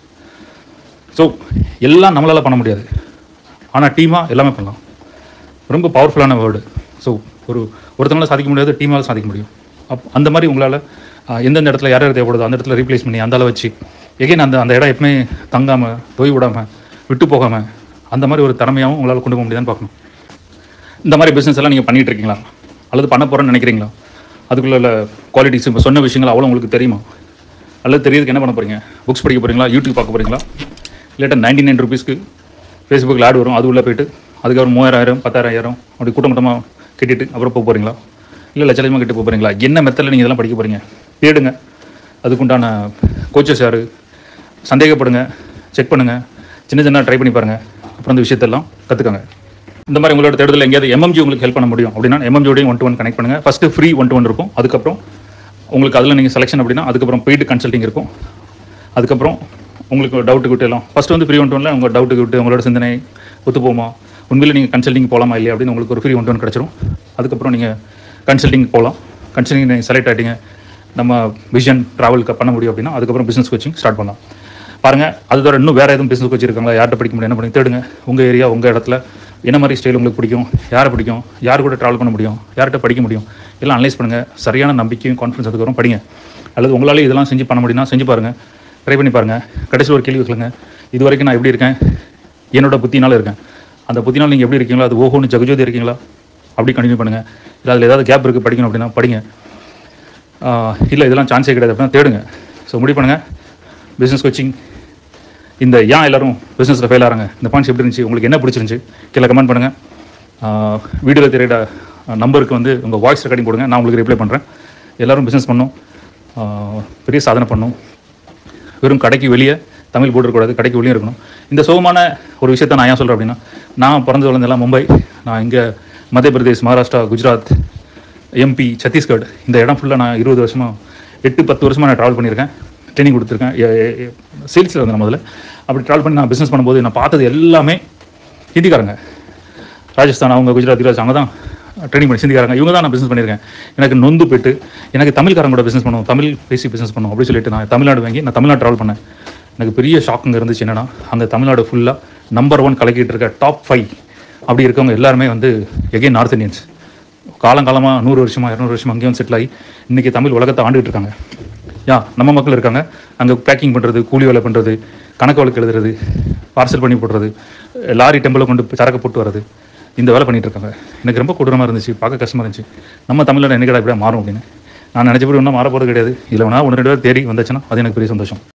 S1: ஸோ எல்லாம் நம்மளால் பண்ண முடியாது ஆனால் டீமாக எல்லாமே பண்ணலாம் ரொம்ப பவர்ஃபுல்லான வேர்டு ஸோ ஒரு ஒருத்தவங்களால சாதிக்க முடியாது டீமால் சாதிக்க முடியும் அப் அந்த மாதிரி உங்களால் எந்தெந்த இடத்துல யார் யார் தேவைப்படுதோ அந்த இடத்துல ரீப்ளேஸ் பண்ணி அந்த அளவு வச்சு எகைன் அந்த அந்த இடம் எப்பவுமே தங்காமல் தொய் விடாமல் விட்டு போகாமல் அந்த மாதிரி ஒரு திறமையாகவும் உங்களால் கொண்டு போக முடியுதான்னு பார்க்கணும் இந்த மாதிரி பிஸ்னஸ் எல்லாம் நீங்கள் பண்ணிட்டு இருக்கீங்களா அல்லது பண்ண போகிறேன்னு நினைக்கிறீங்களா அதுக்குள்ள உள்ள குவாலிட்டிஸ் இப்போ சொன்ன விஷயங்கள் அவ்வளோ உங்களுக்கு தெரியுமா அல்லது தெரியறதுக்கு என்ன பண்ண போகிறீங்க புக்ஸ் படிக்க போகிறீங்களா யூடியூப் பார்க்க போகிறீங்களா இல்லாட்டா நைன்டி நைன் ருபீஸ்க்கு ஃபேஸ்புக்கில் ஆட் வரும் அது உள்ளே போயிட்டு அதுக்கப்புறம் மூவாயிரம் பத்தாயிரம் அப்படி கூட்டம் கூட்டமாக கட்டிட்டு அப்புறம் போக போகிறீங்களா இல்லை லட்சலமாக கட்டி போக போகிறீங்களா என்ன மெத்தடில் நீங்கள் இதெல்லாம் படிக்க போகிறீங்க தேடுங்க அதுக்குண்டான கோச்சஸ் யார் சந்தேகப்படுங்க செக் பண்ணுங்கள் சின்ன சின்ன ட்ரை பண்ணி பாருங்கள் அப்புறம் இந்த விஷயத்தெல்லாம் கற்றுக்கங்க இந்த மாதிரி உங்களோட தேடுதல் எங்கேயாவது எம்எம்ஜி உங்களுக்கு ஹெல்ப் பண்ண முடியும் அப்படின்னா எம்எம்ஜியோடையும் ஒன் டு ஒன் கனெக்ட் பண்ணுங்கள் first free one to one இருக்கும் அதுக்கப்புறம் உங்களுக்கு அதில் நீங்கள் செலெக்ஷன் அப்படின்னா அதுக்கப்புறம் பெய்டு கன்சல்ட்டிங் இருக்கும் அதுக்கப்புறம் உங்களுக்கு டவுட்டு கிட்ட எல்லாம் ஃபஸ்ட்டு வந்து ஃப்ரீ ஒன் டு ஒன்ல உங்கள் டவுட்டு விட்டு உங்களோட சிந்தனை ஒத்து போகுமா உண்மையில் நீங்கள் கன்சல்ட்டிங் போகலாமா இல்லையா அப்படின்னு உங்களுக்கு ஒரு ஃப்ரீ ஒன் டு ஒன் கிடச்சிரும் அதுக்கப்புறம் நீங்கள் கன்சல்ட்டிங் போகலாம் கன்சல்ட்டிங் நீங்கள் செலக்ட் ஆகிட்டீங்க நம்ம விஷன் ட்ராவலுக்கு பண்ண முடியும் அப்படின்னா அதுக்கப்புறம் பிஸ்னஸ் கோச்சிங் ஸ்டார்ட் பண்ணலாம் பாருங்கள் அது தவிர இன்னும் வேறு எதுவும் பிஸ்னஸ் கோச் இருக்காங்களா யார்கிட்ட படிக்க முடியும் என்ன பண்ணி தேடுங்க உங்கள் ஏரியா உங்கள் இடத்துல என்ன மாதிரி ஸ்டைல் உங்களுக்கு பிடிக்கும் யாரை பிடிக்கும் யார் கூட ட்ராவல் பண்ண முடியும் யார்கிட்ட படிக்க முடியும் எல்லாம் அனலைஸ் பண்ணுங்கள் சரியான நம்பிக்கையும் கான்ஃபிடன்ஸ் அதுக்கப்புறம் படிங்க அல்லது உங்களாலே இதெல்லாம் செஞ்சு பண்ண முடியும்னா செஞ்சு பாருங்கள் ட்ரை பண்ணி பாருங்கள் கடைசியில் ஒரு கேள்வி கேளுங்க இது வரைக்கும் நான் எப்படி இருக்கேன் என்னோட புத்தினால இருக்கேன் அந்த புத்தினால் நீங்கள் எப்படி இருக்கீங்களோ அது ஓஹோன்னு ஜெகஜோதி இருக்கீங்களா அப்படி கண்டினியூ பண்ணுங்கள் இல்லை அதில் ஏதாவது கேப் இருக்குது படிக்கணும் அப்படின்னா படிங்க இல்லை இதெல்லாம் சான்ஸே கிடையாது அப்படின்னா தேடுங்க ஸோ முடிவு பண்ணுங்கள் பிஸ்னஸ் கோச்சிங் இந்த ஏன் எல்லாரும் பிஸ்னஸில் ஃபெயில் ஆகிறாங்க இந்த பாயிண்ட்ஸ் எப்படி இருந்துச்சு உங்களுக்கு என்ன பிடிச்சிருந்துச்சு கீழே கமெண்ட் பண்ணுங்கள் வீடியோவில் தெரியிற நம்பருக்கு வந்து உங்கள் வாய்ஸ் ரெக்கார்டிங் கொடுங்க நான் உங்களுக்கு ரிப்ளை பண்ணுறேன் எல்லாரும் பிஸ்னஸ் பண்ணும் ஆஹ் பெரிய சாதனை பண்ணும் வெறும் கடைக்கு வெளியே தமிழ் போட்டுருக்கூடாது கடைக்கு வெளியே இருக்கணும் இந்த சோகமான ஒரு விஷயத்த நான் ஏன் சொல்கிறேன் அப்படின்னா நான் பிறந்து வளர்ந்தெல்லாம் மும்பை நான் இங்கே மத்திய பிரதேஷ் மகாராஷ்டிரா குஜராத் எம்பி சத்தீஸ்கர் இந்த இடம் ஃபுல்லாக நான் இருபது வருஷமாக எட்டு பத்து வருஷமாக நான் ட்ராவல் பண்ணியிருக்கேன் ட்ரைனிங் கொடுத்துருக்கேன் சேல்ஸில் இருந்தேன் முதல்ல அப்படி ட்ராவல் பண்ணி நான் பிஸ்னஸ் பண்ணும்போது நான் பார்த்தது எல்லாமே ஹிந்திக்காரங்க ராஜஸ்தான் அவங்க குஜராத் குஜராத் அவங்க தான் ட்ரைனிங் பண்ணி சிந்திக்காரங்க இவங்க தான் நான் பிஸ்னஸ் பண்ணியிருக்கேன் எனக்கு நொந்து போயிட்டு எனக்கு தமிழ்காரங்க கூட பிஸ்னஸ் பண்ணுவோம் தமிழ் பேசி பிஸ்னஸ் பண்ணுவோம் அப்படின்னு சொல்லிட்டு நான் தமிழ்நாடு வாங்கி நான் தமிழ்நாடு ட்ராவல் பண்ணேன் எனக்கு பெரிய ஷாக்குங்க இருந்துச்சு என்னன்னா அங்கே தமிழ்நாடு ஃபுல்லாக நம்பர் ஒன் கலக்கிட்டு இருக்க டாப் ஃபைவ் அப்படி இருக்கவங்க எல்லாருமே வந்து எகெயின் நார்த் இந்தியன்ஸ் காலங்காலமாக நூறு வருஷமா இரநூறு வருஷமா அங்கேயும் செட்டில் ஆகி இன்றைக்கி தமிழ் உலகத்தை ஆண்டுகிட்டு இருக்காங்க யா நம்ம மக்கள் இருக்காங்க அங்கே பேக்கிங் பண்ணுறது கூலி வேலை பண்ணுறது கணக்கு வழக்கு எழுதுறது பார்சல் பண்ணி போடுறது லாரி டெம்பிளை கொண்டு சரக்கு போட்டு வர்றது இந்த வேலை பண்ணிட்டு இருக்காங்க எனக்கு ரொம்ப கொடூரமாக இருந்துச்சு பார்க்க கஷ்டமாக இருந்துச்சு நம்ம தமிழ்நாடு என்னைக்கடா இப்படியே மாறும் அப்படின்னு நான் நினச்சபடி ஒன்றும் மாற போகிறது கிடையாது இல்லை வேணா ஒன்று ரெண்டு பேர் தேடி வந்துச்சுன்னா அது எனக்கு பெரிய சந்தோஷம்